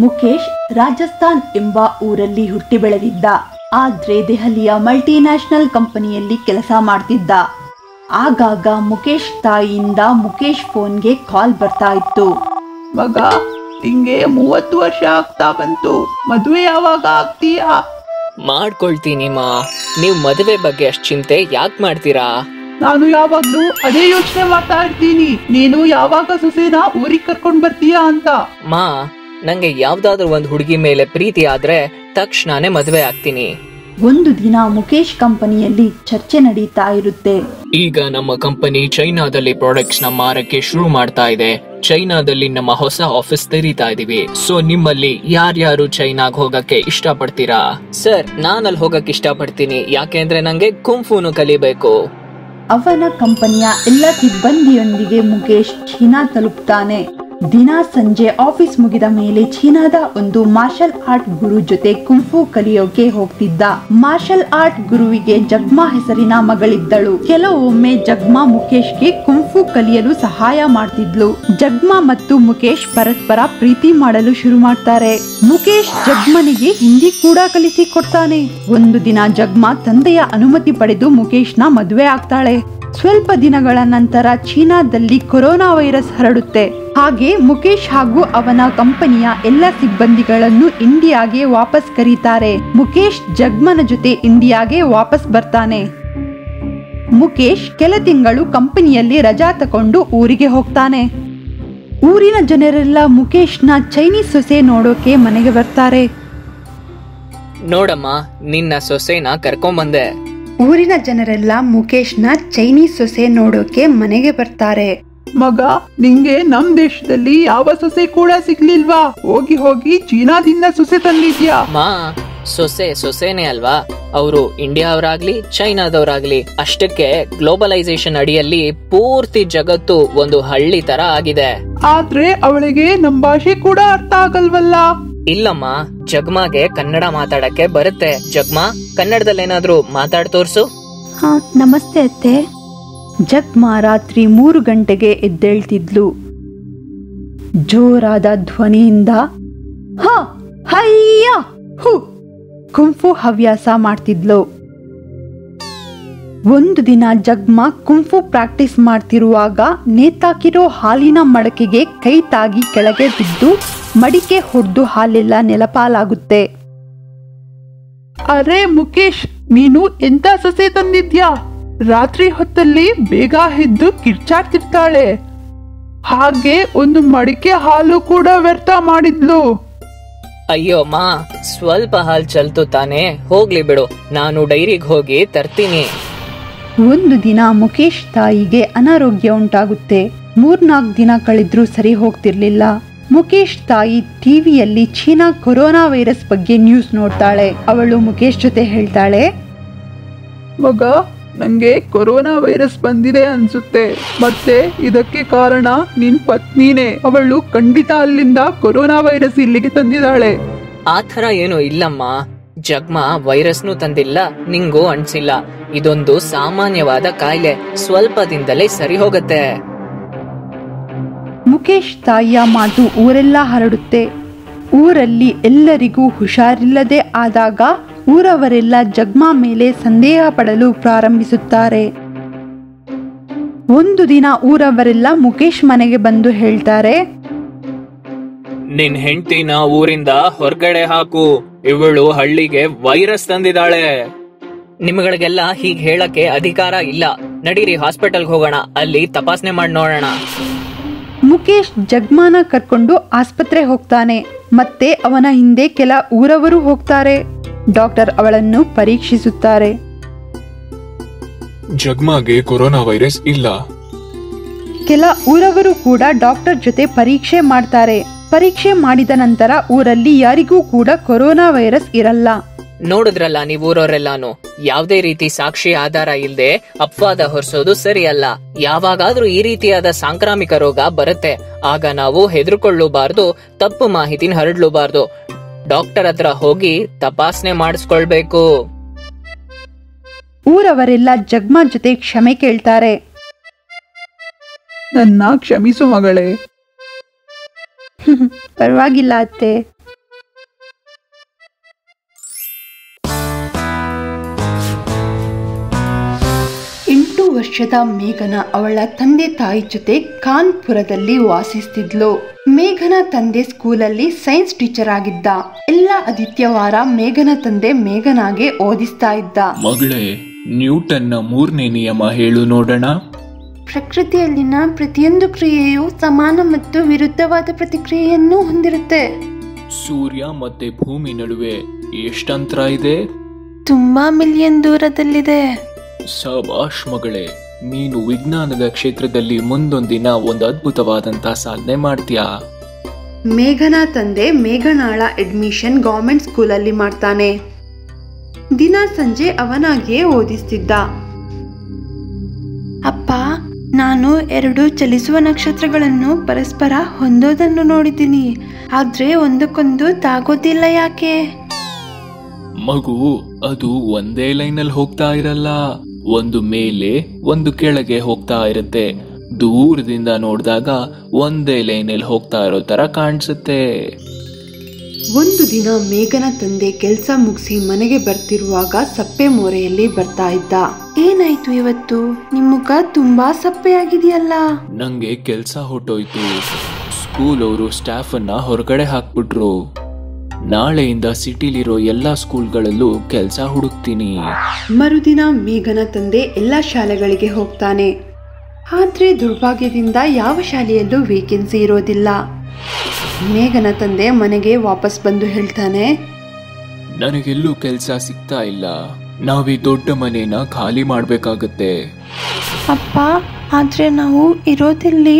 ಮುಖೇಶ್ ರಾಜಸ್ಥಾನ್ ಎಂಬ ಊರಲ್ಲಿ ಹುಟ್ಟಿ ಬೆಳೆದಿದ್ದ ಆದ್ರೆ ದೆಹಲಿಯ ಮಲ್ಟಿನ್ಯಾಷನಲ್ ಕಂಪನಿಯಲ್ಲಿ ಕೆಲಸ ಮಾಡ್ತಿದ್ದ ಆಗಾಗ ಮುಖೇಶ್ ತಾಯಿಯಿಂದ ಮುಖೇಶ್ ಫೋನ್ಗೆ ಕಾಲ್ ಬರ್ತಾ ಇತ್ತು ಮಗ ನಿಂಗೆ ಮೂವತ್ತು ವರ್ಷ ಆಗ್ತಾ ಬಂತು ಮದುವೆ ಯಾವಾಗ ಆಗ್ತೀಯಾ ಮಾಡ್ಕೊಳ್ತೀನಿ ಮಾ ನೀವು ಮದುವೆ ಬಗ್ಗೆ ಅಷ್ಟು ಚಿಂತೆ ಯಾಕೆ ಮಾಡ್ತೀರಾ ನಾನು ಯಾವಾಗ್ಲೂ ಅದೇ ಯೋಚನೆ ಮಾಡ್ತಾ ಇರ್ತೀನಿ ನೀನು ಯಾವಾಗ ಸೊಸೆನ ಊರಿಗೆ ಕರ್ಕೊಂಡ್ ಬರ್ತೀಯಾ ಅಂತ ಮಾ ನಂಗೆ ಯಾವ್ದಾದ್ರು ಒಂದ್ ಹುಡುಗಿ ಮೇಲೆ ಪ್ರೀತಿ ಆದ್ರೆ ತಕ್ಷಣನೇ ಮದುವೆ ಆಗ್ತೀನಿ ಒಂದು ದಿನ ಮುಖೇಶ್ ಕಂಪನಿಯಲ್ಲಿ ಚರ್ಚೆ ನಡೀತಾ ಇರುತ್ತೆ ಈಗ ನಮ್ಮ ಕಂಪನಿ ಚೈನಾದಲ್ಲಿ ಪ್ರಾಡಕ್ಟ್ಸ್ ನ ಮಾರಕ್ಕೆ ಶುರು ಮಾಡ್ತಾ ಇದೆ ಚೈನಾದಲ್ಲಿ ನಮ್ಮ ಹೊಸ ಆಫೀಸ್ ತೆರೀತಾ ಇದೀವಿ ಸೊ ನಿಮ್ಮಲ್ಲಿ ಯಾರ್ಯಾರು ಚೈನಾಗ್ ಹೋಗಕ್ಕೆ ಇಷ್ಟಪಡ್ತೀರಾ ಸರ್ ನಾನ್ ಅಲ್ಲಿ ಹೋಗಕ್ ಇಷ್ಟಪಡ್ತೀನಿ ಯಾಕೆಂದ್ರೆ ನಂಗೆ ಕುಂಫುನು ಕಲಿಬೇಕು ಅವನ ಕಂಪನಿಯ ಎಲ್ಲ ಸಿಬ್ಬಂದಿಯೊಂದಿಗೆ ಮುಖೇಶ್ ಚೀನಾ ತಲುಪ್ತಾನೆ ದಿನ ಸಂಜೆ ಆಫೀಸ್ ಮುಗಿದ ಮೇಲೆ ಚೀನಾದ ಒಂದು ಮಾರ್ಷಲ್ ಆರ್ಟ್ ಗುರು ಜೊತೆ ಕುಂಫು ಕಲಿಯೋಕೆ ಹೋಗ್ತಿದ್ದ ಮಾರ್ಷಲ್ ಆರ್ಟ್ ಗುರುವಿಗೆ ಜಗ್ಮಾ ಹೆಸರಿನ ಮಗಳಿದ್ದಳು ಕೆಲವೊಮ್ಮೆ ಜಗ್ಮಾ ಮುಖೇಶ್ಗೆ ಕುಂಫು ಕಲಿಯಲು ಸಹಾಯ ಮಾಡ್ತಿದ್ಲು ಜಗ್ಮಾ ಮತ್ತು ಮುಖೇಶ್ ಪರಸ್ಪರ ಪ್ರೀತಿ ಮಾಡಲು ಶುರು ಮಾಡ್ತಾರೆ ಮುಖೇಶ್ ಜಗ್ಮನಿಗೆ ಹಿಂದಿ ಕೂಡ ಕಲಿಸಿ ಕೊಡ್ತಾನೆ ಒಂದು ದಿನ ಜಗ್ಮಾ ತಂದೆಯ ಅನುಮತಿ ಪಡೆದು ಮುಖೇಶ್ನ ಮದುವೆ ಆಗ್ತಾಳೆ ಸ್ವಲ್ಪ ದಿನಗಳ ನಂತರ ಚೀನಾದಲ್ಲಿ ಕೊರೋನಾ ವೈರಸ್ ಹರಡುತ್ತೆ ಹಾಗೆ ಮುಖೇಶ್ ಹಾಗೂ ಅವನ ಕಂಪನಿಯ ಎಲ್ಲ ಸಿಬ್ಬಂದಿಗಳನ್ನು ಇಂಡಿಯಾಗೆ ವಾಪಸ್ ಕರೀತಾರೆ ಮುಖೇಶ್ ಜಗ್ಮನ ಜೊತೆ ಇಂಡಿಯಾಗೆ ವಾಪಸ್ ಬರ್ತಾನೆ ಮುಖೇಶ್ ಕೆಲ ತಿಂಗಳು ಕಂಪನಿಯಲ್ಲಿ ರಜಾ ತಕೊಂಡು ಊರಿಗೆ ಹೋಗ್ತಾನೆ ಊರಿನ ಜನರೆಲ್ಲ ಮುಖೇಶ್ನ ಚೈನೀಸ್ ಸೊಸೆ ನೋಡೋಕೆ ಮನೆಗೆ ಬರ್ತಾರೆ ನೋಡಮ್ಮ ನಿನ್ನ ಸೊಸೆನ ಕರ್ಕೊಂಬಂದೆ ಊರಿನ ಜನರೆಲ್ಲ ಮುಖೇಶ್ನ ಚೈನೀಸ್ ಸೊಸೆ ನೋಡೋಕೆ ಮನೆಗೆ ಬರ್ತಾರೆ ಮಗ ನಿಂಗೆ ನಮ್ ದೇಶದಲ್ಲಿ ಯಾವ ಸೊಸೆ ಕೂಡ ಸಿಗ್ಲಿಲ್ವಾ ಹೋಗಿ ಹೋಗಿ ಚೀನಾದಿಂದ ಸೊಸೆ ತಂದಿದ್ಯಾ ಮಾ ಸೊಸೆ ಸೊಸೆನೆ ಅಲ್ವಾ ಅವರು ಇಂಡಿಯಾ ಅವರಾಗ್ಲಿ ಚೈನಾದವರಾಗ್ಲಿ ಅಷ್ಟಕ್ಕೆ ಗ್ಲೋಬಲೈಸೇಷನ್ ಅಡಿಯಲ್ಲಿ ಪೂರ್ತಿ ಜಗತ್ತು ಒಂದು ಹಳ್ಳಿ ತರ ಆಗಿದೆ ಆದ್ರೆ ಅವಳಿಗೆ ನಮ್ ಭಾಷೆ ಕೂಡ ಅರ್ಥ ಆಗಲ್ವಲ್ಲ ಇಲ್ಲಮ್ಮ ಜಗ್ಮಾಗೆ ಕನ್ನಡ ಮಾತಾಡಕ್ಕೆ ಬರುತ್ತೆ ಜಗ್ಮಾ ಕನ್ನಡದಲ್ಲೇನಾದ್ರೂ ಮಾತಾಡ್ ತೋರ್ಸು ಹಾ ನಮಸ್ತೆ ಅತ್ತೆ ಜಗ್ಮಾ ರಾತ್ರಿ ಮೂರು ಗಂಟೆಗೆ ಎದ್ದೇಳ್ತಿದ್ಲು ಜೋರಾದ ಧ್ವನಿಯಿಂದ ಹ ಹಯ್ಯ ಹು ಕುಂಫು ಹವ್ಯಾಸ ಮಾಡ್ತಿದ್ಲು ಒಂದು ದಿನ ಜಗ್ಮಾ ಕುಂಫು ಪ್ರಾಕ್ಟೀಸ್ ಮಾಡ್ತಿರುವಾಗ ನೇತಾಕಿರೋ ಹಾಲಿನ ಮಡಕೆಗೆ ಕೈ ತಾಗಿ ಕೆಳಗೆ ಬಿದ್ದು ಮಡಿಕೆ ಹೊಡೆದು ಹಾಲೆಲ್ಲ ನೆಲಪಾಲಾಗುತ್ತೆ ಅರೆ ಮುಖೇಶ್ ನೀನು ಎಂತ ಸೊಸೆ ತಂದಿದ್ಯಾ ರಾತ್ರಿ ಹೊತ್ತಲ್ಲಿ ಬೇಗ ಎದ್ದು ಕಿರ್ಚಾಡ್ತಿರ್ತಾಳೆ ಹಾಗೆ ಒಂದು ಮಡಿಕೆ ಹಾಲು ಕೂಡ ವ್ಯರ್ಥ ಮಾಡಿದ್ಲು ಅಯ್ಯೋ ಮಾ ಸ್ವಲ್ಪ ಹಾಲ್ ಚಲ್ತು ತಾನೇ ಹೋಗ್ಲಿ ಬಿಡು ನಾನು ಡೈರಿಗೆ ಹೋಗಿ ತರ್ತೀನಿ ಒಂದು ದಿನ ಮುಖೇಶ್ ತಾಯಿಗೆ ಅನಾರೋಗ್ಯ ಉಂಟಾಗುತ್ತೆ ಮೂರ್ನಾಲ್ಕು ದಿನ ಕಳೆದ್ರೂ ಸರಿ ಹೋಗ್ತಿರ್ಲಿಲ್ಲ ಮುಖೇಶ್ ತಾಯಿ ಟಿವಿಯಲ್ಲಿ ಚೀನಾ ಕೊರೋನಾ ವೈರಸ್ ಬಗ್ಗೆ ನ್ಯೂಸ್ ನೋಡ್ತಾಳೆ ಅವಳು ಮುಖೇಶ್ ಜೊತೆ ಹೇಳ್ತಾಳೆ ಮಗ ನಂಗೆ ಕೊರೋನಾ ವೈರಸ್ ಬಂದಿದೆ ಅನ್ಸುತ್ತೆ ಮತ್ತೆ ಇದಕ್ಕೆ ಕಾರಣ ನಿನ್ ಪತ್ನಿನೇ ಅವಳು ಖಂಡಿತ ಅಲ್ಲಿಂದ ಕೊರೋನಾ ವೈರಸ್ ಇಲ್ಲಿಗೆ ತಂದಿದ್ದಾಳೆ ಆ ಥರ ಏನು ಇಲ್ಲಮ್ಮ ಜಗ್ಮಾ ವೈರಸ್ನು ತಂದಿಲ್ಲ ನಿಂಗೂ ಅನ್ಸಿಲ್ಲ ಇದೊಂದು ಸಾಮಾನ್ಯವಾದ ಕಾಯಿಲೆ ಸ್ವಲ್ಪ ದಿನದಲ್ಲೇ ಸರಿ ಹೋಗತ್ತೆ ಮುಖೇಶ್ ತಾಯಿಯ ಮಾತು ಊರೆಲ್ಲ ಹರಡುತ್ತೆ ಊರಲ್ಲಿ ಎಲ್ಲರಿಗೂ ಹುಷಾರಿಲ್ಲದೆ ಆದಾಗ ಊರವರೆಲ್ಲ ಜಗ್ಮಾ ಮೇಲೆ ಸಂದೇಹ ಪಡಲು ಪ್ರಾರಂಭಿಸುತ್ತಾರೆ ಒಂದು ದಿನ ಊರವರೆಲ್ಲ ಮುಖೇಶ್ ಮನೆಗೆ ಬಂದು ಹೇಳ್ತಾರೆ ನಿನ್ ಹೆಂಡತಿನ ಊರಿಂದ ಹೊರಗಡೆ ಹಾಕು ಇವಳು ಹಳ್ಳಿಗೆ ವೈರಸ್ ತಂದಿದ್ದಾಳೆ ನಿಮ್ಗಳಿಗೆಲ್ಲ ಹೀಗ್ ಹೇಳಕ್ಕೆ ಅಧಿಕಾರ ಇಲ್ಲ ನಡೀರಿ ಹಾಸ್ಪಿಟಲ್ಗೆ ಹೋಗೋಣ ಅಲ್ಲಿ ತಪಾಸಣೆ ಮಾಡಿ ನೋಡೋಣ ಮುಖೇಶ್ ಜಗ್ಮಾನ ಕರ್ಕೊಂಡು ಆಸ್ಪತ್ರೆ ಹೋಗ್ತಾನೆ ಮತ್ತೆ ಅವನ ಹಿಂದೆ ಕೆಲ ಊರವರು ಹೋಗ್ತಾರೆ ಡಾಕ್ಟರ್ ಅವಳನ್ನು ಪರೀಕ್ಷಿಸುತ್ತಾರೆ ಜಗ್ಮಾಗೆ ಕೊರೋನಾ ವೈರಸ್ ಇಲ್ಲ ಕೆಲ ಊರವರು ಕೂಡ ಡಾಕ್ಟರ್ ಜೊತೆ ಪರೀಕ್ಷೆ ಮಾಡ್ತಾರೆ ಪರೀಕ್ಷೆ ಮಾಡಿದ ನಂತರ ಊರಲ್ಲಿ ಯಾರಿಗೂ ಕೂಡ ಕೊರೋನಾ ವೈರಸ್ ಇರಲ್ಲ ನೋಡಿದ್ರಲ್ಲ ನೀವು ಊರವರೆಲ್ಲಾನು ಯಾವ್ದೇ ರೀತಿ ಸಾಕ್ಷಿ ಆಧಾರ ಇಲ್ದೆ ಅಪವಾದ ಹೊರಿಸೋದು ಸರಿಯಲ್ಲ ಯಾವಾಗಾದ್ರೂ ಈ ರೀತಿಯಾದ ಸಾಂಕ್ರಾಮಿಕ ರೋಗ ಬರುತ್ತೆ ಆಗ ನಾವು ಹೆದರ್ಕೊಳ್ಳಬಾರ್ದು ತಪ್ಪು ಮಾಹಿತಿನ ಹರಡ್ಲೂಬಾರ್ದು ಡಾಕ್ಟರ್ ಹತ್ರ ಹೋಗಿ ತಪಾಸಣೆ ಮಾಡಿಸ್ಕೊಳ್ಬೇಕು ಊರವರೆಲ್ಲ ಜಗ್ಮಾ ಜೊತೆ ಕ್ಷಮೆ ಕೇಳ್ತಾರೆ ನನ್ನ ಕ್ಷಮಿಸು ಮಗಳೇ ಪರವಾಗಿಲ್ಲ ಅತ್ತೆ ಹತ್ತು ವರ್ಷದ ಮೇಘನ ಅವಳ ತಂದೆ ತಾಯಿ ಜೊತೆ ಕಾನ್ಪುರದಲ್ಲಿ ವಾಸಿಸ್ತಿದ್ಲು ಮೇಘನ ತಂದೆ ಸ್ಕೂಲಲ್ಲಿ ಸೈನ್ಸ್ ಟೀಚರ್ ಆಗಿದ್ದ ಎಲ್ಲ ಆದಿತ್ಯವಾರ ಮೇಘನ ತಂದೆ ಮೇಘನಾಗೆ ಓದಿಸ್ತಾ ಇದ್ದ ಮಗಳೇ ನ್ಯೂಟನ್ನ ಮೂರನೇ ನಿಯಮ ಹೇಳು ನೋಡೋಣ ಪ್ರಕೃತಿಯಲ್ಲಿನ ಪ್ರತಿಯೊಂದು ಕ್ರಿಯೆಯು ಸಮಾನ ಮತ್ತು ವಿರುದ್ಧವಾದ ಪ್ರತಿಕ್ರಿಯೆಯನ್ನು ಹೊಂದಿರುತ್ತೆ ಸೂರ್ಯ ಮತ್ತೆ ಭೂಮಿ ನಡುವೆ ಎಷ್ಟಂತರ ಇದೆ ತುಂಬಾ ಮಿಲಿಯನ್ ದೂರದಲ್ಲಿದೆ ಸಬಾಷ್ ಮಗಳೇ ನೀನು ವಿಜ್ಞಾನದ ಕ್ಷೇತ್ರದಲ್ಲಿ ಮುಂದೊಂದಿನ ಒಂದು ಅದ್ಭುತವಾದಂತ ಸಾಧನೆ ಮಾಡ್ತೀಯಾ ಮೇಘನ ತಂದೆ ಮೇಘನಾಳ ಅಡ್ಮಿಷನ್ ಗೌರ್ಮೆಂಟ್ ಸ್ಕೂಲಲ್ಲಿ ಮಾಡ್ತಾನೆ ದಿನ ಸಂಜೆ ಅವನಾಗಿಯೇ ಓದಿಸ್ತಿದ್ದ ಅಪ್ಪ ನಾನು ಎರಡು ಚಲಿಸುವ ನಕ್ಷತ್ರಗಳನ್ನು ಪರಸ್ಪರ ಹೊಂದೋದನ್ನು ನೋಡಿದ್ದೀನಿ ಆದ್ರೆ ಒಂದಕ್ಕೊಂದು ತಾಗೋದಿಲ್ಲ ಯಾಕೆ ಮಗು ಅದು ಒಂದೇ ಲೈನಲ್ಲಿ ಹೋಗ್ತಾ ಇರಲ್ಲ ಒಂದು ಮೇಲೆ ಒಂದು ಕೆಳಗೆ ಹೋಗ್ತಾ ಇರುತ್ತೆ ದೂರದಿಂದ ನೋಡಿದಾಗ ಒಂದೇ ಲೈನಲ್ಲಿ ಹೋಗ್ತಾ ಇರೋ ತರ ಕಾಣಿಸುತ್ತೆ ಒಂದು ದಿನ ಮೇಘನ ತಂದೆ ಕೆಲಸ ಮುಗಿಸಿ ಮನೆಗೆ ಬರ್ತಿರುವಾಗ ಸಪ್ಪೆ ಮೋರೆಯಲ್ಲಿ ಬರ್ತಾ ಇದ್ದ ಏನಾಯ್ತು ಇವತ್ತು ನಿಮ್ ಮುಖ ತುಂಬಾ ಸಪ್ಪೆ ಆಗಿದೆಯಲ್ಲ ನಂಗೆ ಕೆಲ್ಸ ಹೊಟ್ಟೋಯ್ತು ಸ್ಕೂಲ್ ಅವರು ಸ್ಟಾಫ್ ಅನ್ನ ಹೊರಗಡೆ ಹಾಕ್ಬಿಟ್ರು ನಾಳೆಯಿಂದ ಸಿಟಿಲಿರೋ ಎಲ್ಲಾ ಸ್ಕೂಲ್ಗಳಲ್ಲೂ ಕೆಲ್ಸ ಹುಡುಕ್ತೀನಿ ಮರುದಿನ ಮೇಘನ ತಂದೆ ಎಲ್ಲ ಶಾಲೆಗಳಿಗೆ ಹೋಗ್ತಾನೆ ಆದ್ರೆ ದುರ್ಭಾಗ್ಯದಿಂದ ಯಾವ ಶಾಲೆಯಲ್ಲೂ ವೇಕೆನ್ಸಿ ಇರೋದಿಲ್ಲ ಮೇಘನ ತಂದೆ ಮನೆಗೆ ವಾಪಸ್ ಬಂದು ಹೇಳ್ತಾನೆ ನನಗೆಲ್ಲೂ ಕೆಲ್ಸ ಸಿಗ್ತಾ ಇಲ್ಲ ನಾವೀ ದೊಡ್ಡ ಮನೇನ ಖಾಲಿ ಮಾಡ್ಬೇಕಾಗತ್ತೆ ಅಪ್ಪ ಆದ್ರೆ ನಾವು ಇರೋದಿಲ್ಲಿ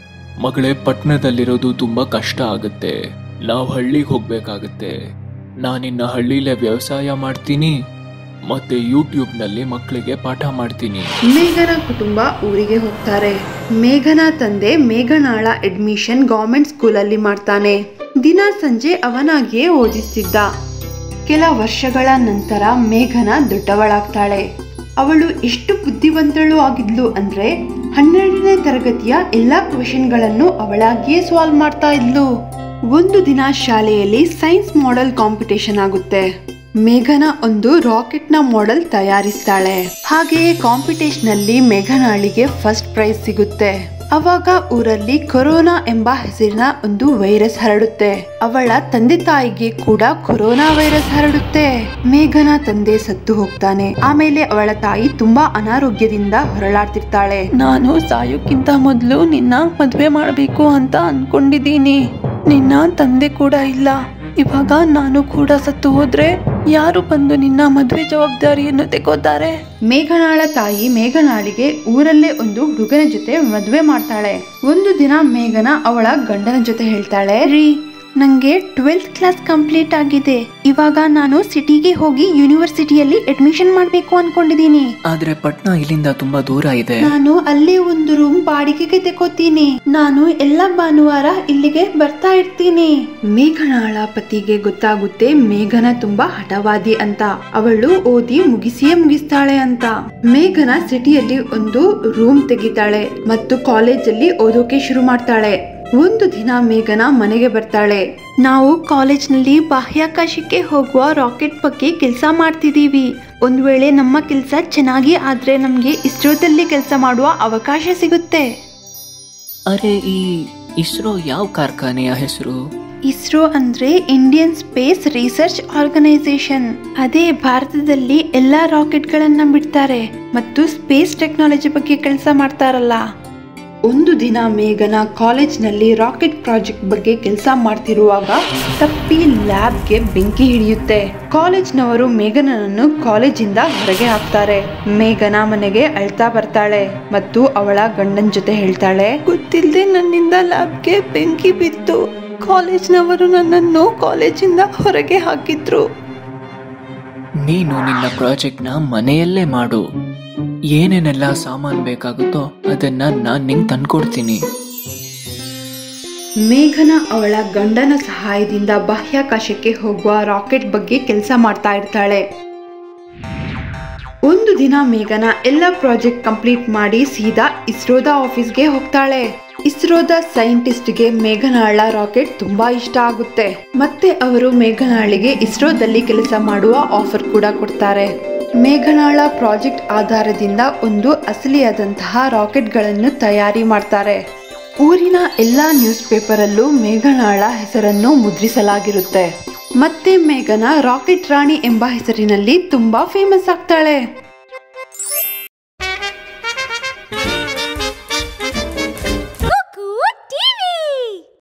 ಮಗಳೇ ಪಟ್ಟಣದಲ್ಲಿರೋದು ತುಂಬಾ ಕಷ್ಟ ಆಗುತ್ತೆ ನಾವು ಹಳ್ಳಿಗೆ ಹೋಗ್ಬೇಕಾಗತ್ತೆ ನಾನಿನ್ನ ಹಳ್ಳಿಲೇ ವ್ಯವಸಾಯ ಮಾಡ್ತೀನಿ ಮತ್ತೆ ಯೂಟ್ಯೂಬ್ ನಲ್ಲಿ ಮಕ್ಕಳಿಗೆ ಪಾಠ ಮಾಡ್ತೀನಿ ಮೇಘನ ಕುಟುಂಬ ಊರಿಗೆ ಹೋಗ್ತಾರೆ ಮೇಘನ ತಂದೆ ಮೇಘನಾಳ ಅಡ್ಮಿಷನ್ ಗೌರ್ಮೆಂಟ್ ಸ್ಕೂಲಲ್ಲಿ ಮಾಡ್ತಾನೆ ದಿನ ಸಂಜೆ ಅವನಾಗಿಯೇ ಓದಿಸ್ತಿದ್ದ ಕೆಲ ವರ್ಷಗಳ ನಂತರ ಮೇಘನ ದೊಡ್ಡವಳಾಗ್ತಾಳೆ ಅವಳು ಎಷ್ಟು ಬುದ್ಧಿವಂತಳು ಆಗಿದ್ಲು ಅಂದ್ರೆ ಹನ್ನೆರಡನೇ ತರಗತಿಯ ಎಲ್ಲಾ ಕ್ವೆಶನ್ಗಳನ್ನು ಅವಳಾಗಿಯೇ ಸಾಲ್ವ್ ಮಾಡ್ತಾ ಇದ್ಲು ಒಂದು ದಿನ ಶಾಲೆಯಲ್ಲಿ ಸೈನ್ಸ್ ಮಾಡೆಲ್ ಕಾಂಪಿಟೇಷನ್ ಆಗುತ್ತೆ ಮೇಘನ ಒಂದು ರಾಕೆಟ್ ನ ಮಾಡೆಲ್ ತಯಾರಿಸ್ತಾಳೆ ಹಾಗೆಯೇ ಕಾಂಪಿಟೇಷನ್ ಅಲ್ಲಿ ಮೇಘನಾಳಿಗೆ ಫಸ್ಟ್ ಪ್ರೈಸ್ ಸಿಗುತ್ತೆ ಅವಾಗ ಊರಲ್ಲಿ ಕೊರೋನಾ ಎಂಬ ಹೆಸರಿನ ಒಂದು ವೈರಸ್ ಹರಡುತ್ತೆ ಅವಳ ತಂದೆ ತಾಯಿಗೆ ಕೂಡ ಕೊರೋನಾ ವೈರಸ್ ಹರಡುತ್ತೆ ಮೇಘನ ತಂದೆ ಸತ್ತು ಹೋಗ್ತಾನೆ ಆಮೇಲೆ ಅವಳ ತಾಯಿ ತುಂಬಾ ಅನಾರೋಗ್ಯದಿಂದ ಹೊರಳಾಡ್ತಿರ್ತಾಳೆ ನಾನು ಸಾಯೋಕ್ಕಿಂತ ಮೊದಲು ನಿನ್ನ ಮದುವೆ ಮಾಡಬೇಕು ಅಂತ ಅನ್ಕೊಂಡಿದ್ದೀನಿ ನಿನ್ನ ತಂದೆ ಕೂಡ ಇಲ್ಲ ಇವಾಗ ನಾನು ಕೂಡ ಸತ್ತು ಹೋದ್ರೆ ಯಾರು ಬಂದು ನಿನ್ನ ಮದುವೆ ಜವಾಬ್ದಾರಿಯನ್ನು ತೆಗೋತಾರೆ ಮೇಘನಾಳ ತಾಯಿ ಮೇಘನಾಳಿಗೆ ಊರಲ್ಲೇ ಒಂದು ಹುಡುಗನ ಜೊತೆ ಮದುವೆ ಮಾಡ್ತಾಳೆ ಒಂದು ದಿನ ಮೇಘನ ಅವಳ ಗಂಡನ ಜೊತೆ ಹೇಳ್ತಾಳೆ ರೀ ನಂಗೆ ಟ್ವೆಲ್ತ್ ಕ್ಲಾಸ್ ಕಂಪ್ಲೀಟ್ ಆಗಿದೆ ಇವಾಗ ನಾನು ಸಿಟಿಗೆ ಹೋಗಿ ಯೂನಿವರ್ಸಿಟಿಯಲ್ಲಿ ಅಡ್ಮಿಷನ್ ಮಾಡ್ಬೇಕು ಅನ್ಕೊಂಡಿದೀನಿ ಆದ್ರೆ ಪಟ್ನಾ ಇಲ್ಲಿಂದ ತುಂಬಾ ದೂರ ಇದೆ ನಾನು ಅಲ್ಲೇ ಒಂದು ರೂಮ್ ಬಾಡಿಗೆಗೆ ತೆಕೋತೀನಿ ನಾನು ಎಲ್ಲ ಭಾನುವಾರ ಇಲ್ಲಿಗೆ ಬರ್ತಾ ಇರ್ತೀನಿ ಮೇಘನಾಳ ಪತಿಗೆ ಗೊತ್ತಾಗುತ್ತೆ ಮೇಘನ ತುಂಬಾ ಹಠವಾದಿ ಅಂತ ಅವಳು ಓದಿ ಮುಗಿಸಿಯೇ ಮುಗಿಸ್ತಾಳೆ ಅಂತ ಮೇಘನ ಸಿಟಿಯಲ್ಲಿ ಒಂದು ರೂಮ್ ತೆಗಿತಾಳೆ ಮತ್ತು ಕಾಲೇಜಲ್ಲಿ ಓದೋಕೆ ಶುರು ಮಾಡ್ತಾಳೆ ಒಂದು ದಿನ ಮೇಘನ ಮನೆಗೆ ಬರ್ತಾಳೆ ನಾವು ಕಾಲೇಜ್ನಲ್ಲಿ ಬಾಹ್ಯಾಕಾಶಕ್ಕೆ ಹೋಗುವ ರಾಕೆಟ್ ಬಗ್ಗೆ ಕೆಲಸ ಮಾಡ್ತಿದೀವಿ ಒಂದ್ ವೇಳೆ ನಮ್ಮ ಕೆಲಸ ಚೆನ್ನಾಗಿ ಆದ್ರೆ ನಮ್ಗೆ ಇಸ್ರೋದಲ್ಲಿ ಕೆಲಸ ಮಾಡುವ ಅವಕಾಶ ಸಿಗುತ್ತೆ ಅರೆ ಈ ಇಸ್ರೋ ಯಾವ ಕಾರ್ಖಾನೆಯ ಹೆಸರು ಇಸ್ರೋ ಅಂದ್ರೆ ಇಂಡಿಯನ್ ಸ್ಪೇಸ್ ರಿಸರ್ಚ್ ಆರ್ಗನೈಸೇಷನ್ ಅದೇ ಭಾರತದಲ್ಲಿ ಎಲ್ಲಾ ರಾಕೆಟ್ಗಳನ್ನ ಬಿಡ್ತಾರೆ ಮತ್ತು ಸ್ಪೇಸ್ ಟೆಕ್ನಾಲಜಿ ಬಗ್ಗೆ ಕೆಲಸ ಮಾಡ್ತಾರಲ್ಲ ಒಂದು ದಿನ ಮೇಘನ ಕಾಲೇಜ್ನಲ್ಲಿ ರಾಕೆಟ್ ಪ್ರಾಜೆಕ್ಟ್ ಬಗ್ಗೆ ಕೆಲಸ ಮಾಡ್ತಿರುವಾಗ ತಪ್ಪಿ ಲ್ಯಾಬ್ಗೆ ಬೆಂಕಿ ಹಿಡಿಯುತ್ತೆ ಕಾಲೇಜ್ನವರು ಮೇಘನನ್ನು ಕಾಲೇಜಿಂದ ಹೊರಗೆ ಹಾಕ್ತಾರೆ ಮೇಘನ ಮನೆಗೆ ಅಳ್ತಾ ಬರ್ತಾಳೆ ಮತ್ತು ಅವಳ ಗಂಡನ ಜೊತೆ ಹೇಳ್ತಾಳೆ ಗೊತ್ತಿಲ್ಲದೆ ನನ್ನಿಂದ ಲ್ಯಾಬ್ಗೆ ಬೆಂಕಿ ಬಿತ್ತು ಕಾಲೇಜ್ನವರು ನನ್ನನ್ನು ಕಾಲೇಜಿಂದ ಹೊರಗೆ ಹಾಕಿದ್ರು ನೀನು ನಿನ್ನ ಪ್ರಾಜೆಕ್ಟ್ನ ಮನೆಯಲ್ಲೇ ಮಾಡು ಏನೇನೆಲ್ಲ ಸಾಮಾನ್ ಬೇಕಾಗುತ್ತೋ ಅದನ್ನ ನಾನ್ ನಿಂಗ್ ತಂದ್ಕೊಡ್ತೀನಿ ಮೇಘನ ಅವಳ ಗಂಡನ ಸಹಾಯದಿಂದ ಬಾಹ್ಯಾಕಾಶಕ್ಕೆ ಹೋಗುವ ರಾಕೆಟ್ ಬಗ್ಗೆ ಕೆಲಸ ಮಾಡ್ತಾ ಇರ್ತಾಳೆ ಒಂದು ದಿನ ಮೇಘನ ಎಲ್ಲ ಪ್ರಾಜೆಕ್ಟ್ ಕಂಪ್ಲೀಟ್ ಮಾಡಿ ಸೀದಾ ಇಸ್ರೋದ ಆಫೀಸ್ಗೆ ಹೋಗ್ತಾಳೆ ಇಸ್ರೋದ ಸೈಂಟಿಸ್ಟ್ಗೆ ಮೇಘನಾಳ ರಾಕೆಟ್ ತುಂಬಾ ಇಷ್ಟ ಆಗುತ್ತೆ ಮತ್ತೆ ಅವರು ಮೇಘನಾಳಿಗೆ ಇಸ್ರೋದಲ್ಲಿ ಕೆಲಸ ಮಾಡುವ ಆಫರ್ ಕೂಡ ಕೊಡ್ತಾರೆ ಮೇಘನಾಳ ಪ್ರಾಜೆಕ್ಟ್ ಆಧಾರದಿಂದ ಒಂದು ಅಸಲಿಯಾದಂತಹ ರಾಕೆಟ್ಗಳನ್ನು ತಯಾರಿ ಮಾಡ್ತಾರೆ ಊರಿನ ಎಲ್ಲ ನ್ಯೂಸ್ ಪೇಪರಲ್ಲೂ ಮೇಘನಾಳ ಹೆಸರನ್ನು ಮುದ್ರಿಸಲಾಗಿರುತ್ತೆ ಮತ್ತೆ ಮೇಘನ ರಾಕೆಟ್ ರಾಣಿ ಎಂಬ ಹೆಸರಿನಲ್ಲಿ ತುಂಬಾ ಫೇಮಸ್ ಆಗ್ತಾಳೆ